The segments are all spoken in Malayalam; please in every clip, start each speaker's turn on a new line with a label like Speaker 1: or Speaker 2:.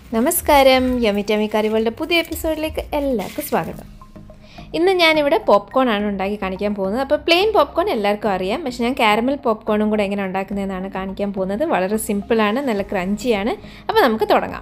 Speaker 1: നമസ്കാരം യമി ടമി കറികളുടെ പുതിയ എപ്പിസോഡിലേക്ക് എല്ലാവർക്കും സ്വാഗതം ഇന്ന് ഞാനിവിടെ പോപ്കോൺ ആണ് ഉണ്ടാക്കി കാണിക്കാൻ പോകുന്നത് അപ്പോൾ പ്ലെയിൻ പോപ്കോൺ എല്ലാവർക്കും അറിയാം പക്ഷേ ഞാൻ കാരമൽ പോപ്കോണും കൂടെ എങ്ങനെ ഉണ്ടാക്കുന്നതെന്നാണ് കാണിക്കാൻ പോകുന്നത് വളരെ സിമ്പിളാണ് നല്ല ക്രഞ്ചിയാണ് അപ്പോൾ നമുക്ക് തുടങ്ങാം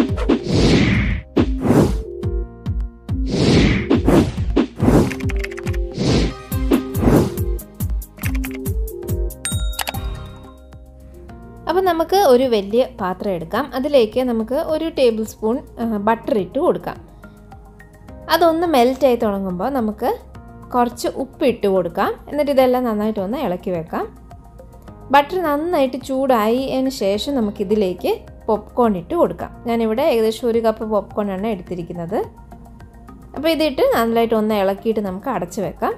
Speaker 1: അപ്പോൾ നമുക്ക് ഒരു വലിയ പാത്രം എടുക്കാം അതിലേക്ക് നമുക്ക് ഒരു ടേബിൾ സ്പൂൺ ബട്ടർ ഇട്ട് കൊടുക്കാം അതൊന്ന് മെൽറ്റായി തുടങ്ങുമ്പോൾ നമുക്ക് കുറച്ച് ഉപ്പ് ഇട്ട് കൊടുക്കാം എന്നിട്ട് ഇതെല്ലാം നന്നായിട്ട് ഒന്ന് ഇളക്കി വെക്കാം ബട്ടർ നന്നായിട്ട് ചൂടായതിന് ശേഷം നമുക്കിതിലേക്ക് പോപ്കോൺ ഇട്ട് കൊടുക്കാം ഞാനിവിടെ ഏകദേശം ഒരു കപ്പ് പോപ്കോൺ ആണ് എടുത്തിരിക്കുന്നത് അപ്പോൾ ഇതിട്ട് നന്നായിട്ട് ഒന്ന് ഇളക്കിയിട്ട് നമുക്ക് അടച്ച് വെക്കാം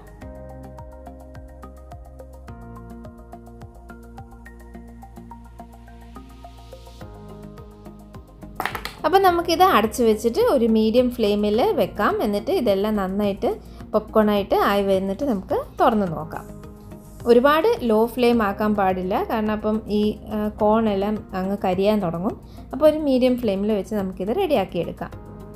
Speaker 1: അപ്പോൾ നമുക്കിത് അടച്ച് വെച്ചിട്ട് ഒരു മീഡിയം ഫ്ലെയിമിൽ വെക്കാം എന്നിട്ട് ഇതെല്ലാം നന്നായിട്ട് പോപ്കോണായിട്ട് ആയി വരുന്നിട്ട് നമുക്ക് തുറന്ന് നോക്കാം ഒരുപാട് ലോ ഫ്ലെയിം ആക്കാൻ പാടില്ല കാരണം അപ്പം ഈ കോണെല്ലാം അങ്ങ് കരിയാൻ തുടങ്ങും അപ്പോൾ ഒരു മീഡിയം ഫ്ലെയിമിൽ വെച്ച് നമുക്കിത് റെഡിയാക്കി എടുക്കാം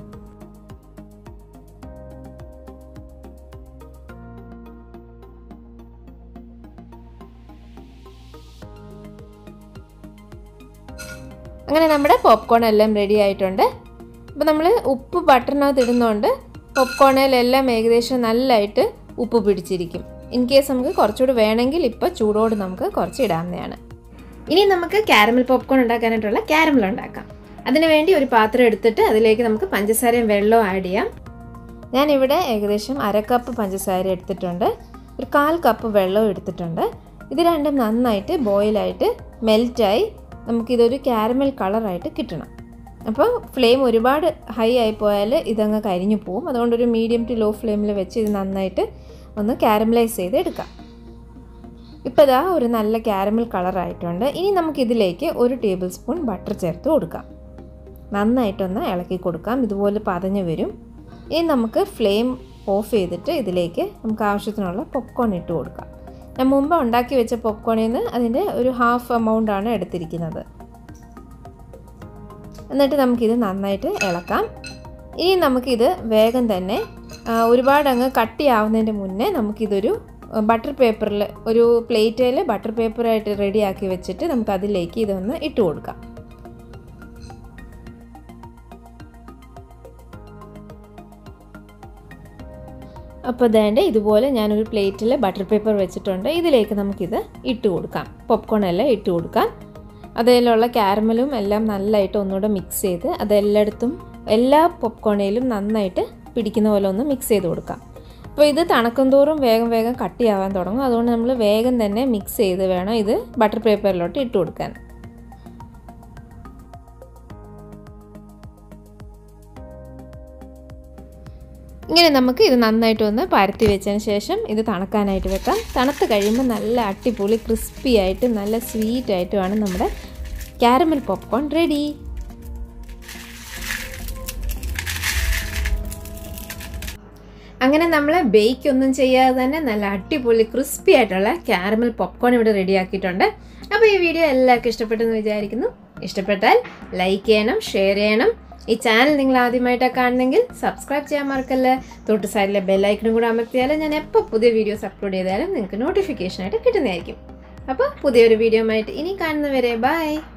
Speaker 1: അങ്ങനെ നമ്മുടെ പോപ്കോൺ എല്ലാം റെഡി ആയിട്ടുണ്ട് അപ്പോൾ നമ്മൾ ഉപ്പ് ബട്ടറിനകത്ത് ഇടുന്നതുകൊണ്ട് പോപ്കോണിലെല്ലാം ഏകദേശം നല്ലതായിട്ട് ഉപ്പ് പിടിച്ചിരിക്കും ഇൻ കേസ് നമുക്ക് കുറച്ചുകൂടി വേണമെങ്കിൽ ഇപ്പോൾ ചൂടോട് നമുക്ക് കുറച്ച് ഇടാവുന്നതാണ് ഇനി നമുക്ക് കാരമൽ പോപ്കോൺ ഉണ്ടാക്കാനായിട്ടുള്ള കാരമൽ ഉണ്ടാക്കാം അതിന് വേണ്ടി ഒരു പാത്രം എടുത്തിട്ട് അതിലേക്ക് നമുക്ക് പഞ്ചസാരയും വെള്ളവും ആഡ് ചെയ്യാം ഞാനിവിടെ ഏകദേശം അര കപ്പ് പഞ്ചസാര എടുത്തിട്ടുണ്ട് ഒരു കാൽ കപ്പ് വെള്ളവും എടുത്തിട്ടുണ്ട് ഇത് രണ്ടും നന്നായിട്ട് ബോയിലായിട്ട് മെൽറ്റായി നമുക്കിതൊരു കാരമൽ കളറായിട്ട് കിട്ടണം അപ്പോൾ ഫ്ലെയിം ഒരുപാട് ഹൈ ആയി പോയാൽ ഇതങ്ങ് കരിഞ്ഞു പോവും അതുകൊണ്ടൊരു മീഡിയം ടു ലോ ഫ്ലെയിമിൽ വെച്ച് ഇത് നന്നായിട്ട് ഒന്ന് കാരമലൈസ് ചെയ്ത് എടുക്കാം ഇപ്പോൾ ഇതാ ഒരു നല്ല കാരമൽ കളറായിട്ടുണ്ട് ഇനി നമുക്കിതിലേക്ക് ഒരു ടേബിൾ സ്പൂൺ ബട്ടർ ചേർത്ത് കൊടുക്കാം നന്നായിട്ടൊന്ന് ഇളക്കി കൊടുക്കാം ഇതുപോലെ പതഞ്ഞ് വരും ഇനി നമുക്ക് ഫ്ലെയിം ഓഫ് ചെയ്തിട്ട് ഇതിലേക്ക് നമുക്ക് ആവശ്യത്തിനുള്ള പോപ്കോൺ ഇട്ട് കൊടുക്കാം ഞാൻ മുമ്പ് ഉണ്ടാക്കി വെച്ച പോപ്കോണിൽ നിന്ന് അതിൻ്റെ ഒരു ഹാഫ് എമൗണ്ട് ആണ് എടുത്തിരിക്കുന്നത് എന്നിട്ട് നമുക്കിത് നന്നായിട്ട് ഇളക്കാം ഇനി നമുക്കിത് വേഗം തന്നെ ഒരുപാട് അങ്ങ് കട്ടിയാവുന്നതിൻ്റെ മുന്നേ നമുക്കിതൊരു ബട്ടർ പേപ്പറിൽ ഒരു പ്ലേറ്റിൽ ബട്ടർ പേപ്പറായിട്ട് റെഡിയാക്കി വെച്ചിട്ട് നമുക്ക് അതിലേക്ക് ഇതൊന്ന് ഇട്ട് കൊടുക്കാം അപ്പോൾ വേണ്ട ഇതുപോലെ ഞാനൊരു പ്ലേറ്റിൽ ബട്ടർ പേപ്പർ വെച്ചിട്ടുണ്ട് ഇതിലേക്ക് നമുക്കിത് ഇട്ട് കൊടുക്കാം പോപ്കോൺ എല്ലാം ഇട്ട് കൊടുക്കാം അതിലുള്ള കാരമലും എല്ലാം നല്ലതായിട്ട് ഒന്നുകൂടെ മിക്സ് ചെയ്ത് അതെല്ലായിടത്തും എല്ലാ പോപ്കോണിലും നന്നായിട്ട് പിടിക്കുന്ന പോലെ ഒന്ന് മിക്സ് ചെയ്ത് കൊടുക്കാം അപ്പോൾ ഇത് തണുക്കും തോറും വേഗം വേഗം കട്ടിയാവാൻ തുടങ്ങും അതുകൊണ്ട് നമ്മൾ വേഗം തന്നെ മിക്സ് ചെയ്ത് വേണം ഇത് ബട്ടർ പേപ്പറിലോട്ട് ഇട്ട് കൊടുക്കാൻ ഇങ്ങനെ നമുക്ക് ഇത് നന്നായിട്ട് ഒന്ന് പരത്തി വെച്ചതിന് ശേഷം ഇത് തണുക്കാനായിട്ട് വെക്കാം തണുത്ത് കഴിയുമ്പോൾ നല്ല അടിപൊളി ക്രിസ്പി ആയിട്ട് നല്ല സ്വീറ്റ് ആയിട്ടുമാണ് നമ്മുടെ കാരമൽ പോപ്കോൺ റെഡി അങ്ങനെ നമ്മൾ ബേക്ക് ഒന്നും ചെയ്യാതെ തന്നെ നല്ല അടിപൊളി ക്രിസ്പി ആയിട്ടുള്ള കാരമൽ പോപ്കോൺ ഇവിടെ റെഡിയാക്കിയിട്ടുണ്ട് അപ്പോൾ ഈ വീഡിയോ എല്ലാവർക്കും ഇഷ്ടപ്പെട്ടെന്ന് വിചാരിക്കുന്നു ഇഷ്ടപ്പെട്ടാൽ ലൈക്ക് ചെയ്യണം ഷെയർ ചെയ്യണം ഈ ചാനൽ നിങ്ങൾ ആദ്യമായിട്ടാണ് കാണുന്നെങ്കിൽ സബ്സ്ക്രൈബ് ചെയ്യാൻ മറക്കല്ല തൊട്ട് സൈഡിലെ ബെല്ലൈക്കണും കൂടെ അമർത്തിയാലും ഞാൻ എപ്പോൾ പുതിയ വീഡിയോസ് അപ്ലോഡ് ചെയ്താലും നിങ്ങൾക്ക് നോട്ടിഫിക്കേഷൻ ആയിട്ട് കിട്ടുന്നതായിരിക്കും അപ്പോൾ പുതിയൊരു വീഡിയോ ആയിട്ട് ഇനി കാണുന്നവരെ ബൈ